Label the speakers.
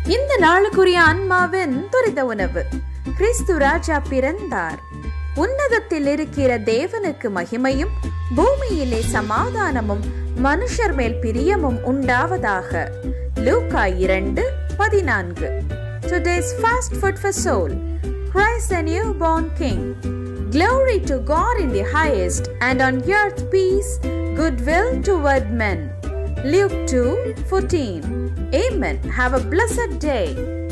Speaker 1: இந்த நாளுக்குரிய ஆன்மாவின் துரித உணவு கிறிஸ்து ராஜா பிறந்தார் உன்னதத்தில் இருக்கிற தேவனுக்கு மகிமையும் பூமியிலே சமாதானமும் மனுஷர் மேல் பிரியமும் உண்டாவதாக லூக்கா இரண்டு பதினான்கு Today's fast food for soul. Christ the newborn King. Glory to God in the highest, and on earth peace, goodwill toward men. Luke 2 14. Amen. Have a blessed day.